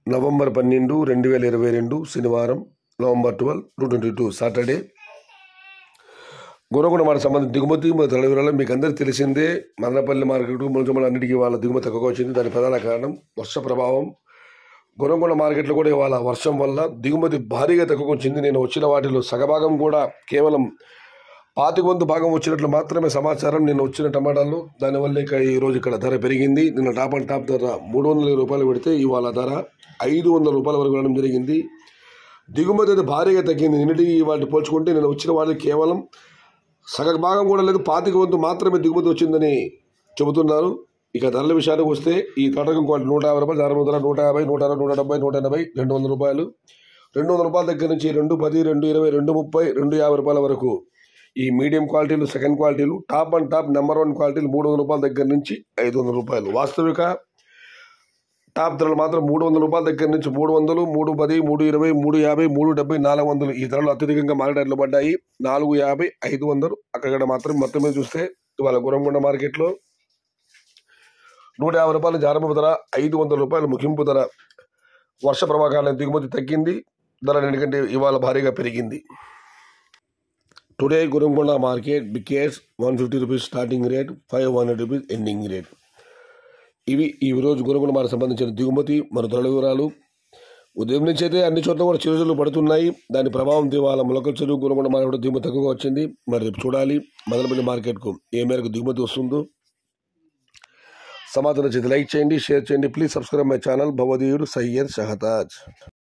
November పన్నెండు రెండు వేల ఇరవై రెండు శనివారం November twelve two twenty two Saturday గుణగుణ మాట సంబంధించి దిగుమతి మరియు తల వివరాలు మీకు అందరికీ తెలిసిందే మదనపల్లి మార్కెట్ ములుచమల అన్నిటికీ వాళ్ళ దిగుమతి తక్కువ వచ్చింది దాని ప్రధాన కారణం వర్ష ప్రభావం గుణగుణ మార్కెట్లో కూడా ఇవాళ వర్షం వల్ల దిగుమతి భారీగా తక్కువ వచ్చింది నేను వచ్చిన వాటిలో సగభాగం కూడా కేవలం పాతిక వంతు భాగం వచ్చినట్లు మాత్రమే సమాచారం నేను వచ్చిన టమాటాలు దానివల్ల ఇక ఈ రోజు ఇక్కడ ధర పెరిగింది నిన్న టాప్ అండ్ టాప్ ధర మూడు వందల రూపాయలు పెడితే ఇవాళ ధర ఐదు వందల రూపాయల వరకు వెళ్ళడం జరిగింది దిగుమతి అయితే భారీగా తగ్గింది నిన్నటి వాటి పోల్చుకుంటే నేను వచ్చిన వాళ్ళకి కేవలం సగ భాగం కూడా లేదు పాతిక వంతు మాత్రమే దిగుమతి వచ్చిందని చెబుతున్నారు ఇక ధరల విషయానికి వస్తే ఈ తోటకం క్వాలిటీ నూట యాభై రూపాయలు ధర ధర నూట యాభై నూట అరవై నూట డెబ్బై నూట ఎనభై రెండు వందల రూపాయలు రెండు వందల రూపాయల దగ్గర నుంచి రెండు పది రెండు ఇరవై రెండు ముప్పై రెండు యాభై రూపాయల వరకు ఈ మీడియం క్వాలిటీలు సెకండ్ క్వాలిటీలు top and top number one క్వాలిటీలు మూడు వందల రూపాయల దగ్గర నుంచి ఐదు వందల రూపాయలు వాస్తవిక టాప్ ధరలు మాత్రం మూడు వందల రూపాయల దగ్గర నుంచి మూడు వందలు మూడు పది మూడు ఇరవై మూడు యాభై మూడు డెబ్బై నాలుగు వందలు ఈ ధరలు అత్యధికంగా మార్కెట్లో పడ్డాయి నాలుగు యాభై ఐదు వందలు అక్కడ మాత్రం మొత్తం మీద చూస్తే ఇవాళ గురంగొండ మార్కెట్లో నూట యాభై రూపాయల జారపు ధర ఐదు వందల రూపాయల ముగింపు ధర వర్ష ప్రభాకాలం దిగుమతి తగ్గింది ధర ఎందుకంటే ఇవాళ భారీగా పెరిగింది today Gurramkonda market because one fifty rupees starting rate five hundred rupees ending rate ఇవి ఈ రోజు గురంగొండ మార్కెట్ సంబంధించిన దిగుమతి మరియు ధరల వివరాలు ఉదయం నుంచి అయితే అన్ని చోట్ల కూడా చిరుజలు పడుతున్నాయి దాని ప్రభావం ఇవాళ మొలకల చెరువు గురంగొండ మార్కెట్ దిగుమతి తక్కువగా వచ్చింది మరి రేపు చూడాలి మదనపల్లి మార్కెట్కు ఏ మేరకు దిగుమతి వస్తుందో సమాధానం చేసి లైక్ చేయండి షేర్ చేయండి ప్లీజ్ సబ్స్క్రైబ్ మై ఛానల్ భవదీయుడు సయ్యద్ షహతాజ్